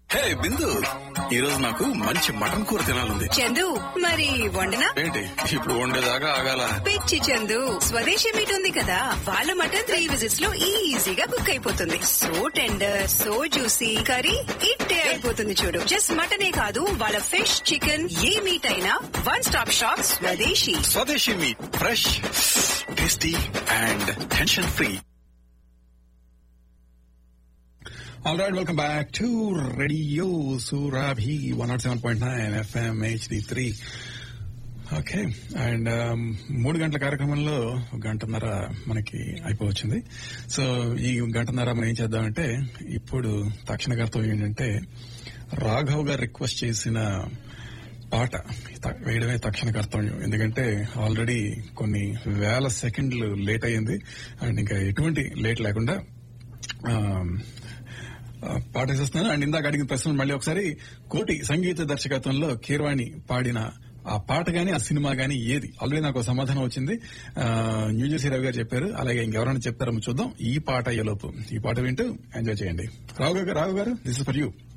హే బిందు ఈ రోజు నాకు మంచి మటన్ కూర తినాలంది చందు మరి వండనా ఏంటి ఇప్పుడు వండేదాకా ఆగాల పిచ్చి చందు స్వదేశీ మీట్ ఉంది కదా వాళ్ళ మటన్ త్రీ విజిట్స్ లో ఈజీగా కుక్ అయిపోతుంది so tender so juicy curry ఇట్టే అయిపోతుంది చూడు జస్ట్ మటనే కాదు వాళ్ళ ఫిష్ చికెన్ ఏ మీట్ అయినా one stop shop Swadeshi Swadeshi meat fresh tasty and tension free All right, welcome back to Radio Surabhi 107.9 FM HD3. Okay and మూడు గంటల కార్యక్రమంలో గంటన్నర మనకి అయిపోవచ్చింది సో ఈ గంటన్నర మనం ఏం చేద్దామంటే ఇప్పుడు తక్షణ కర్తవ్యం ఏంటంటే రాఘవ్ గారు రిక్వెస్ట్ చేసిన పాట త- వేయడమే తక్షణ కర్తవ్యం ఎందుకంటే ఆల్రెడీ కొన్ని వేల సెకండ్లు లేట్ అయ్యింది అండ్ ఇంకా ఎటువంటి లేట్ లేకుండా ఆ, ఆ, పాట వేసేస్తున్నాను అండ్ ఇందాక అడిగిన ప్రశ్నలు మళ్ళీ ఒకసారి కోటి సంగీత దర్శకత్వంలో కీర్వాణి పాడిన ఆ పాట గాని ఆ సినిమా గాని ఏది ఆల్రెడీ నాకు ఒక సమాధానం వచ్చింది ఆ, న్యూజెర్సీ రవి గారు చెప్పారు అలాగే ఇంకెవరైనా చెప్తారో చూద్దాం ఈ పాట ఎలోపు ఈ పాట వింటూ ఎంజాయ్ చేయండి రావు గారు రావు గారు దిస్ ఇస్ ఫర్ యూ